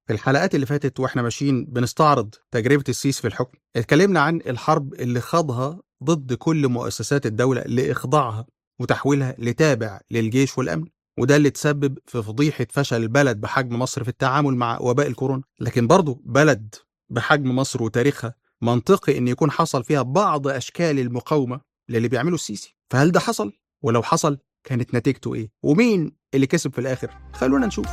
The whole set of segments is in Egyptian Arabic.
في الحلقات اللي فاتت واحنا ماشيين بنستعرض تجربة السيسي في الحكم اتكلمنا عن الحرب اللي خاضها ضد كل مؤسسات الدولة لإخضاعها وتحويلها لتابع للجيش والأمن وده اللي تسبب في فضيحة فشل البلد بحجم مصر في التعامل مع وباء الكورونا لكن برضه بلد بحجم مصر وتاريخها منطقي ان يكون حصل فيها بعض اشكال المقاومه للي بيعمله السيسي فهل ده حصل ولو حصل كانت نتيجته ايه ومين اللي كسب في الاخر خلونا نشوف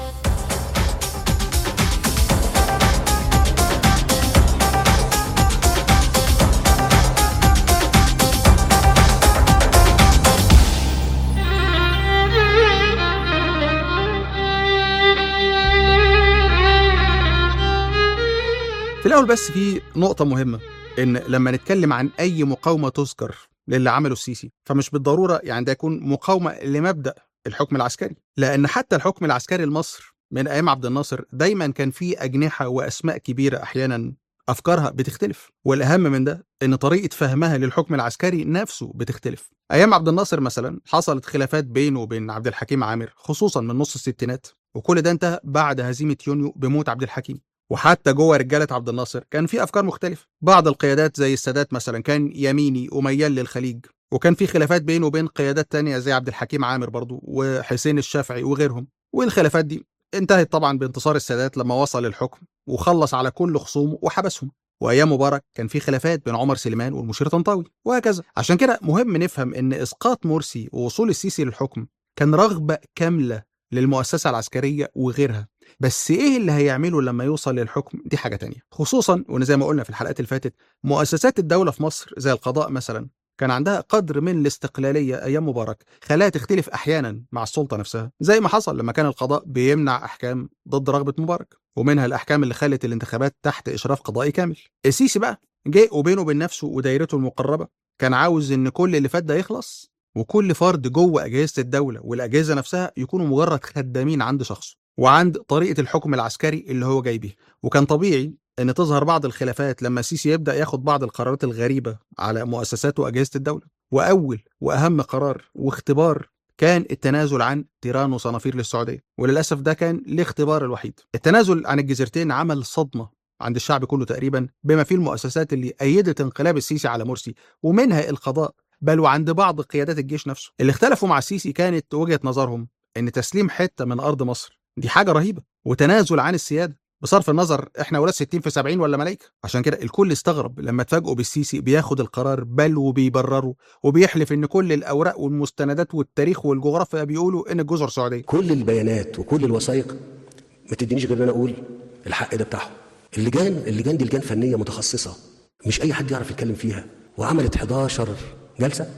في الاول بس في نقطه مهمه ان لما نتكلم عن اي مقاومه تذكر للي عمله السيسي فمش بالضروره يعني ده يكون مقاومه لمبدا الحكم العسكري لان حتى الحكم العسكري لمصر من ايام عبد الناصر دايما كان فيه اجنحه واسماء كبيره احيانا افكارها بتختلف والاهم من ده ان طريقه فهمها للحكم العسكري نفسه بتختلف ايام عبد الناصر مثلا حصلت خلافات بينه وبين عبد الحكيم عامر خصوصا من نص الستينات وكل ده انتهى بعد هزيمه يونيو بموت عبد الحكيم وحتى جوه رجاله عبد الناصر كان في افكار مختلفه بعض القيادات زي السادات مثلا كان يميني وميال للخليج وكان في خلافات بينه وبين قيادات تانية زي عبد الحكيم عامر برضو وحسين الشافعي وغيرهم والخلافات دي انتهت طبعا بانتصار السادات لما وصل الحكم وخلص على كل خصومه وحبسهم وايام مبارك كان في خلافات بين عمر سليمان والمشير طنطاوي وهكذا عشان كده مهم نفهم ان اسقاط مرسي ووصول السيسي للحكم كان رغبه كامله للمؤسسه العسكريه وغيرها بس ايه اللي هيعمله لما يوصل للحكم دي حاجه تانية خصوصا وان زي ما قلنا في الحلقات اللي فاتت مؤسسات الدوله في مصر زي القضاء مثلا كان عندها قدر من الاستقلاليه ايام مبارك خلاها تختلف احيانا مع السلطه نفسها زي ما حصل لما كان القضاء بيمنع احكام ضد رغبه مبارك ومنها الاحكام اللي خلت الانتخابات تحت اشراف قضائي كامل السيسي بقى جه وبينه وبين نفسه ودايرته المقربه كان عاوز ان كل اللي فات ده يخلص وكل فرد جوه اجهزه الدوله والاجهزه نفسها يكونوا مجرد خدامين عند شخصه وعند طريقه الحكم العسكري اللي هو جاي بيها وكان طبيعي ان تظهر بعض الخلافات لما السيسي يبدا ياخد بعض القرارات الغريبه على مؤسسات واجهزه الدوله واول واهم قرار واختبار كان التنازل عن تيران وصنافير للسعوديه وللاسف ده كان الاختبار الوحيد التنازل عن الجزيرتين عمل صدمه عند الشعب كله تقريبا بما فيه المؤسسات اللي ايدت انقلاب السيسي على مرسي ومنها القضاء بل وعند بعض قيادات الجيش نفسه اللي اختلفوا مع السيسي كانت وجهه نظرهم ان تسليم حته من ارض مصر دي حاجه رهيبه وتنازل عن السياده بصرف النظر احنا ولاد 60 في 70 ولا ملايكه عشان كده الكل استغرب لما اتفاجئوا بالسيسي بياخد القرار بل وبيبرره وبيحلف ان كل الاوراق والمستندات والتاريخ والجغرافيا بيقولوا ان الجزر سعوديه كل البيانات وكل الوثائق ما تدينيش غير ان انا اقول الحق ده بتاعهم اللجان اللجان دي لجان فنيه متخصصه مش اي حد يعرف يتكلم فيها وعملت 11 جلسه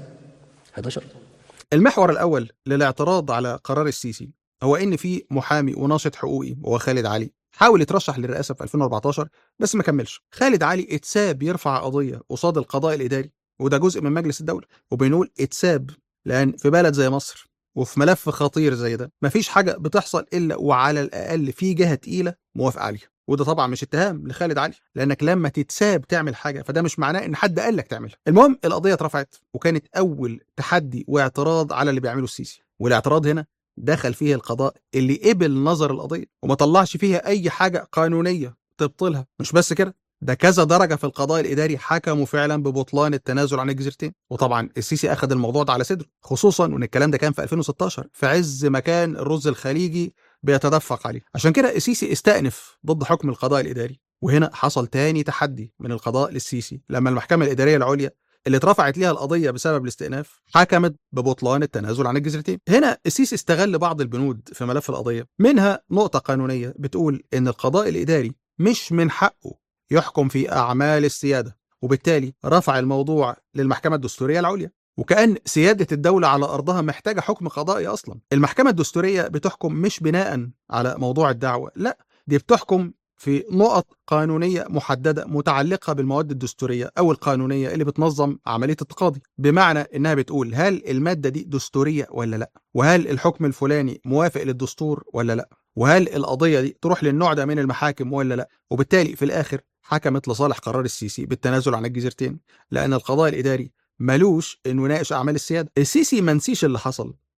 11 المحور الاول للاعتراض على قرار السيسي هو ان في محامي وناشط حقوقي وهو خالد علي حاول يترشح للرئاسه في 2014 بس ما كملش خالد علي اتساب يرفع قضيه قصاد القضاء الاداري وده جزء من مجلس الدوله وبنقول اتساب لان في بلد زي مصر وفي ملف خطير زي ده مفيش حاجه بتحصل الا وعلى الاقل في جهه تقيله موافقه عليها وده طبعا مش اتهام لخالد علي لانك لما تتساب تعمل حاجه فده مش معناه ان حد قال لك تعملها المهم القضيه اترفعت وكانت اول تحدي واعتراض على اللي بيعمله السيسي والاعتراض هنا دخل فيه القضاء اللي قبل نظر القضيه وما طلعش فيها اي حاجه قانونيه تبطلها مش بس كده ده كذا درجه في القضاء الاداري حكموا فعلا ببطلان التنازل عن الجزيرتين وطبعا السيسي اخذ الموضوع ده على صدره خصوصا وان الكلام ده كان في 2016 في عز ما كان الرز الخليجي بيتدفق عليه عشان كده السيسي استأنف ضد حكم القضاء الاداري وهنا حصل تاني تحدي من القضاء للسيسي لما المحكمه الاداريه العليا اللي اترفعت ليها القضيه بسبب الاستئناف حكمت ببطلان التنازل عن الجزيرتين. هنا السيسي استغل بعض البنود في ملف القضيه، منها نقطه قانونيه بتقول ان القضاء الاداري مش من حقه يحكم في اعمال السياده، وبالتالي رفع الموضوع للمحكمه الدستوريه العليا. وكأن سيادة الدولة على أرضها محتاجة حكم قضائي أصلا المحكمة الدستورية بتحكم مش بناء على موضوع الدعوة لا دي بتحكم في نقط قانونية محددة متعلقة بالمواد الدستورية أو القانونية اللي بتنظم عملية التقاضي بمعنى إنها بتقول هل المادة دي دستورية ولا لا وهل الحكم الفلاني موافق للدستور ولا لا وهل القضية دي تروح للنوع ده من المحاكم ولا لا وبالتالي في الآخر حكمت لصالح قرار السيسي بالتنازل عن الجزيرتين لأن القضاء الإداري ملوش إنه يناقش أعمال السيادة السيسي منسيش اللي حصل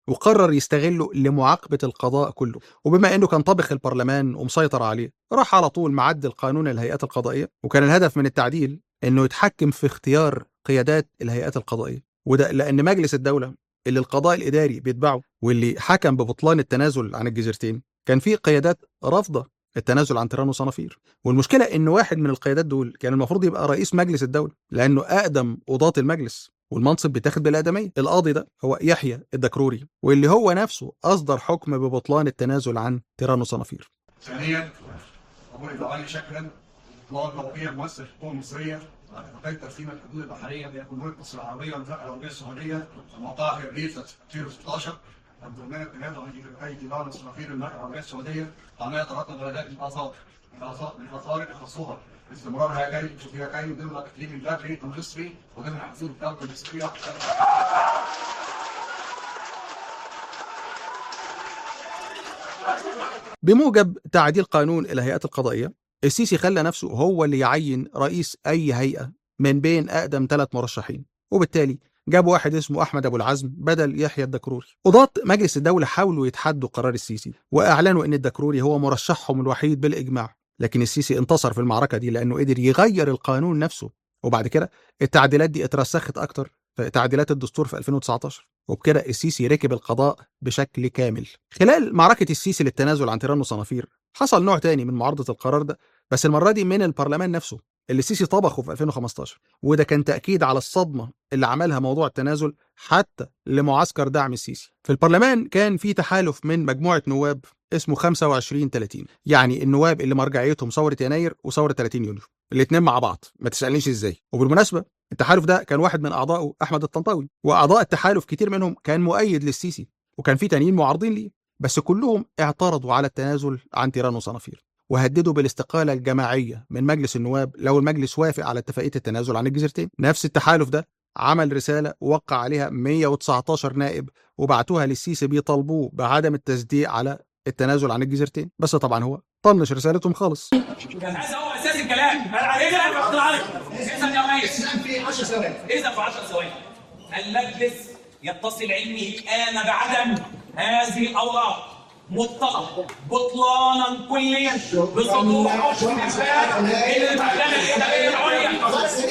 وقرر يستغله لمعاقبة القضاء كله وبما أنه كان طابخ البرلمان ومسيطر عليه راح على طول معدل قانون الهيئات القضائية وكان الهدف من التعديل أنه يتحكم في اختيار قيادات الهيئات القضائية وده لأن مجلس الدولة اللي القضاء الإداري بيتبعه واللي حكم ببطلان التنازل عن الجزيرتين كان فيه قيادات رافضة التنازل عن تيران وصنافير والمشكلة إن واحد من القيادات دول كان المفروض يبقى رئيس مجلس الدولة لأنه أقدم قضاة المجلس والمنصب بيتاخد بالآدمية القاضي ده هو يحيى الدكروري واللي هو نفسه أصدر حكم ببطلان التنازل عن تيران وصنافير ثانيا أقول إضافة شكلا إطلاق توقيع مؤسسة الحكومة المصرية على اتفاقية تقسيم الحدود البحرية بين جمهورية مصر العربية والمملكة العربية السعودية وموقعها في ابريل 2016 الضمان التنازل عن اتفاقية ديوان الصنافير المملكة العربية السعودية عما يترتب على ذلك الآثار الآثار يخصها استمرار هذين الشقيقين ضمن الاقليم البدري المصري وضمن حدود الدولة المصرية بموجب تعديل قانون الهيئات القضائية السيسي خلى نفسه هو اللي يعين رئيس أي هيئة من بين أقدم ثلاث مرشحين وبالتالي جاب واحد اسمه أحمد أبو العزم بدل يحيى الدكروري قضاة مجلس الدولة حاولوا يتحدوا قرار السيسي وأعلنوا أن الدكروري هو مرشحهم الوحيد بالإجماع لكن السيسي انتصر في المعركة دي لأنه قدر يغير القانون نفسه وبعد كده التعديلات دي اترسخت أكتر في تعديلات الدستور في 2019 وبكده السيسي ركب القضاء بشكل كامل خلال معركة السيسي للتنازل عن تيران وصنافير حصل نوع تاني من معارضة القرار ده بس المرة دي من البرلمان نفسه اللي السيسي طبخه في 2015 وده كان تأكيد على الصدمة اللي عملها موضوع التنازل حتى لمعسكر دعم السيسي في البرلمان كان في تحالف من مجموعة نواب اسمه 25 30 يعني النواب اللي مرجعيتهم ثورة يناير وثورة 30 يونيو الاثنين مع بعض ما تسألنيش ازاي وبالمناسبة التحالف ده كان واحد من اعضائه احمد الطنطاوي واعضاء التحالف كتير منهم كان مؤيد للسيسي وكان في تانيين معارضين ليه بس كلهم اعترضوا على التنازل عن تيران وصنافير وهددوا بالاستقالة الجماعية من مجلس النواب لو المجلس وافق على اتفاقية التنازل عن الجزيرتين نفس التحالف ده عمل رسالة وقع عليها 119 نائب وبعتوها للسيسي بيطالبوه بعدم التصديق على التنازل عن الجزيرتين بس طبعا هو طنش رسالتهم خالص هذا هو اساس الكلام اذا احط عليك اذا يا ريس في 10 ثواني اذا في 10 ثواني المجلس يتصل علمه الان بعدم هذه الاوراق مطلقا بطلانا كليا بصدور حكم الانفاق الى المحكمه الاداريه العليا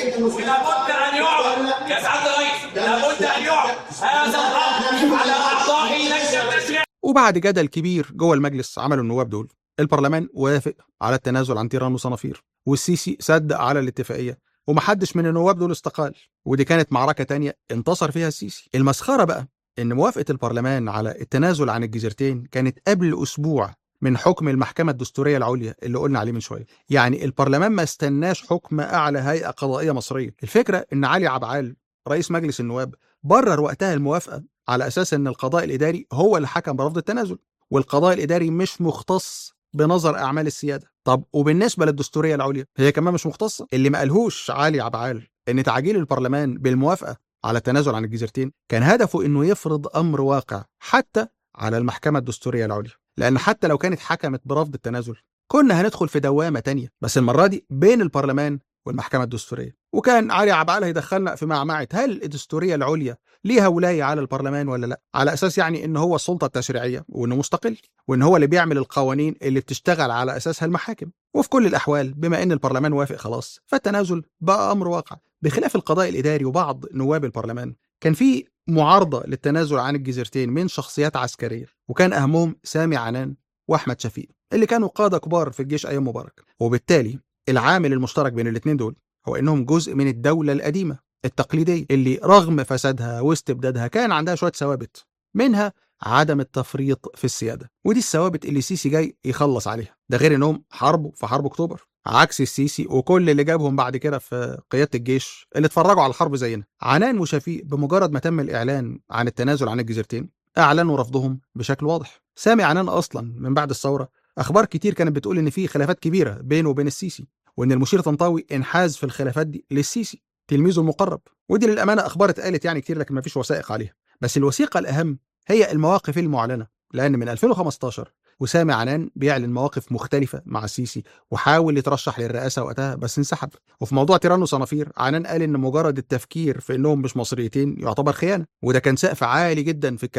ولابد ان يعرض يا سعاده الرئيس لابد ان يعرض هذا الامر على اعضاء لجنه التشريع وبعد جدل كبير جوه المجلس عملوا النواب دول البرلمان وافق على التنازل عن تيران وصنافير والسيسي صدق على الاتفاقيه ومحدش من النواب دول استقال ودي كانت معركه تانية انتصر فيها السيسي المسخره بقى ان موافقه البرلمان على التنازل عن الجزيرتين كانت قبل اسبوع من حكم المحكمة الدستورية العليا اللي قلنا عليه من شوية يعني البرلمان ما استناش حكم أعلى هيئة قضائية مصرية الفكرة إن علي عبعال رئيس مجلس النواب برر وقتها الموافقة على أساس إن القضاء الإداري هو اللي حكم برفض التنازل والقضاء الإداري مش مختص بنظر أعمال السيادة طب وبالنسبة للدستورية العليا هي كمان مش مختصة اللي ما قالهوش علي عبعال إن تعجيل البرلمان بالموافقة على التنازل عن الجزيرتين كان هدفه إنه يفرض أمر واقع حتى على المحكمة الدستورية العليا لأن حتى لو كانت حكمت برفض التنازل كنا هندخل في دوامة تانية بس المرة دي بين البرلمان والمحكمة الدستورية وكان علي عبعال هيدخلنا في معمعة هل الدستورية العليا ليها ولاية على البرلمان ولا لا على أساس يعني إن هو السلطة التشريعية وإنه مستقل وإن هو اللي بيعمل القوانين اللي بتشتغل على أساسها المحاكم وفي كل الأحوال بما إن البرلمان وافق خلاص فالتنازل بقى أمر واقع بخلاف القضاء الإداري وبعض نواب البرلمان كان في معارضة للتنازل عن الجزيرتين من شخصيات عسكرية وكان أهمهم سامي عنان وأحمد شفيق اللي كانوا قادة كبار في الجيش أيام مبارك وبالتالي العامل المشترك بين الاثنين دول هو انهم جزء من الدوله القديمه التقليديه اللي رغم فسادها واستبدادها كان عندها شويه ثوابت منها عدم التفريط في السياده ودي الثوابت اللي السيسي جاي يخلص عليها ده غير انهم حاربوا في حرب اكتوبر عكس السيسي وكل اللي جابهم بعد كده في قياده الجيش اللي اتفرجوا على الحرب زينا عنان وشفيق بمجرد ما تم الاعلان عن التنازل عن الجزيرتين اعلنوا رفضهم بشكل واضح سامي عنان اصلا من بعد الثوره اخبار كتير كانت بتقول ان في خلافات كبيره بينه وبين السيسي وان المشير طنطاوي انحاز في الخلافات دي للسيسي تلميذه المقرب ودي للامانه اخبار اتقالت يعني كتير لكن ما فيش وثائق عليها بس الوثيقه الاهم هي المواقف المعلنه لان من 2015 وسامي عنان بيعلن مواقف مختلفة مع السيسي وحاول يترشح للرئاسة وقتها بس انسحب وفي موضوع تيران وصنافير عنان قال إن مجرد التفكير في إنهم مش مصريتين يعتبر خيانة وده كان سقف عالي جدا في الكلام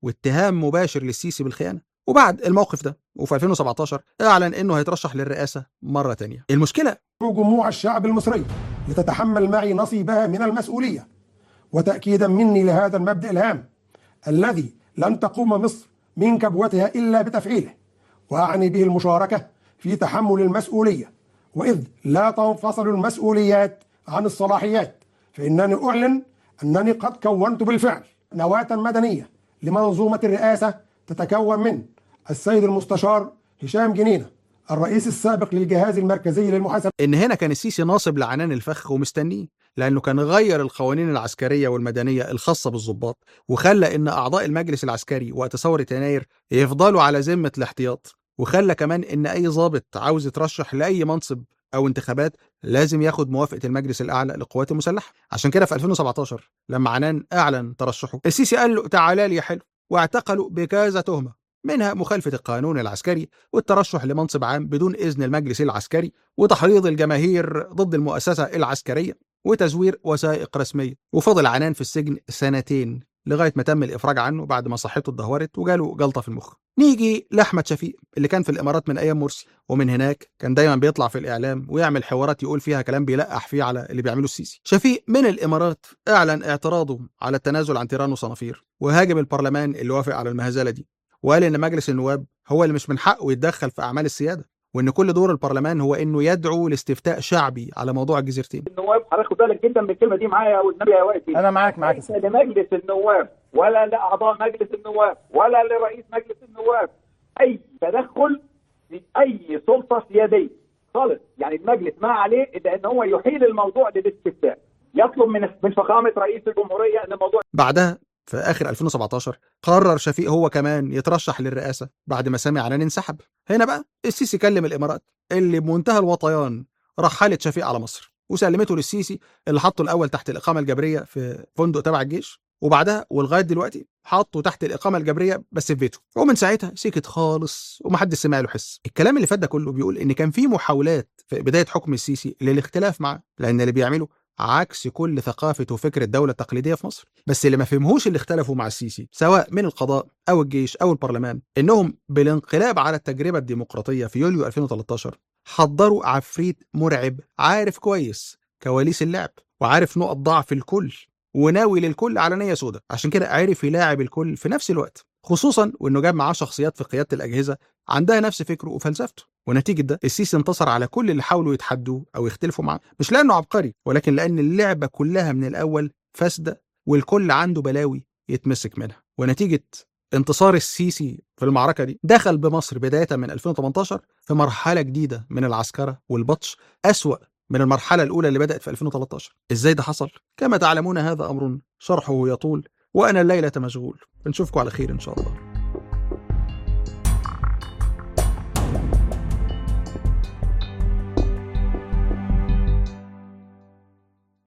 واتهام مباشر للسيسي بالخيانه وبعد الموقف ده وفي 2017 اعلن انه هيترشح للرئاسه مره تانية المشكله جموع الشعب المصري لتتحمل معي نصيبها من المسؤولية وتأكيدا مني لهذا المبدأ الهام الذي لن تقوم مصر من كبوتها إلا بتفعيله وأعني به المشاركة في تحمل المسؤولية وإذ لا تنفصل المسؤوليات عن الصلاحيات فإنني أعلن أنني قد كونت بالفعل نواة مدنية لمنظومة الرئاسة تتكون من السيد المستشار هشام جنينة الرئيس السابق للجهاز المركزي للمحاسبة ان هنا كان السيسي ناصب لعنان الفخ ومستنيه لانه كان غير القوانين العسكريه والمدنيه الخاصه بالضباط وخلى ان اعضاء المجلس العسكري وقت ثوره يناير يفضلوا على ذمه الاحتياط وخلى كمان ان اي ضابط عاوز يترشح لاي منصب او انتخابات لازم ياخد موافقه المجلس الاعلى للقوات المسلحه عشان كده في 2017 لما عنان اعلن ترشحه السيسي قال له تعالى لي يا حلو واعتقلوا بكذا تهمه منها مخالفة القانون العسكري والترشح لمنصب عام بدون إذن المجلس العسكري وتحريض الجماهير ضد المؤسسة العسكرية وتزوير وثائق رسمية وفضل عنان في السجن سنتين لغاية ما تم الإفراج عنه بعد ما صحته اتدهورت وجاله جلطة في المخ نيجي لأحمد شفيق اللي كان في الإمارات من أيام مرسي ومن هناك كان دايما بيطلع في الإعلام ويعمل حوارات يقول فيها كلام بيلقح فيه على اللي بيعمله السيسي شفيق من الإمارات أعلن اعتراضه على التنازل عن تيران وصنافير وهاجم البرلمان اللي وافق على المهزلة دي وقال ان مجلس النواب هو اللي مش من حقه يتدخل في اعمال السياده وان كل دور البرلمان هو انه يدعو لاستفتاء شعبي على موضوع الجزيرتين النواب حضرتك خد بالك جدا من الكلمه دي معايا والنبي يا وقتي انا معاك معاك ليس لمجلس النواب ولا لاعضاء مجلس النواب ولا لرئيس مجلس النواب اي تدخل في اي سلطه سياديه خالص يعني المجلس ما عليه الا ان هو يحيل الموضوع للاستفتاء يطلب من من فخامه رئيس الجمهوريه ان الموضوع بعدها في اخر 2017 قرر شفيق هو كمان يترشح للرئاسه بعد ما سمع عنان انسحب هنا بقى السيسي كلم الامارات اللي بمنتهى الوطيان رحلت شفيق على مصر وسلمته للسيسي اللي حطه الاول تحت الاقامه الجبريه في فندق تبع الجيش وبعدها ولغايه دلوقتي حطه تحت الاقامه الجبريه بس في بيته ومن ساعتها سكت خالص ومحدش سمع له حس الكلام اللي فات ده كله بيقول ان كان في محاولات في بدايه حكم السيسي للاختلاف معاه لان اللي بيعمله عكس كل ثقافة وفكر الدولة التقليدية في مصر بس اللي ما فهمهوش اللي اختلفوا مع السيسي سواء من القضاء أو الجيش أو البرلمان إنهم بالانقلاب على التجربة الديمقراطية في يوليو 2013 حضروا عفريت مرعب عارف كويس كواليس اللعب وعارف نقط ضعف الكل وناوي للكل على نية سودة عشان كده عرف يلاعب الكل في نفس الوقت خصوصا وانه جاب معاه شخصيات في قياده الاجهزه عندها نفس فكره وفلسفته ونتيجه ده السيسي انتصر على كل اللي حاولوا يتحدوه او يختلفوا معاه مش لانه عبقري ولكن لان اللعبه كلها من الاول فاسده والكل عنده بلاوي يتمسك منها ونتيجه انتصار السيسي في المعركه دي دخل بمصر بدايه من 2018 في مرحله جديده من العسكره والبطش اسوا من المرحله الاولى اللي بدات في 2013 ازاي ده حصل كما تعلمون هذا امر شرحه يطول وانا الليله مشغول نشوفكم على خير ان شاء الله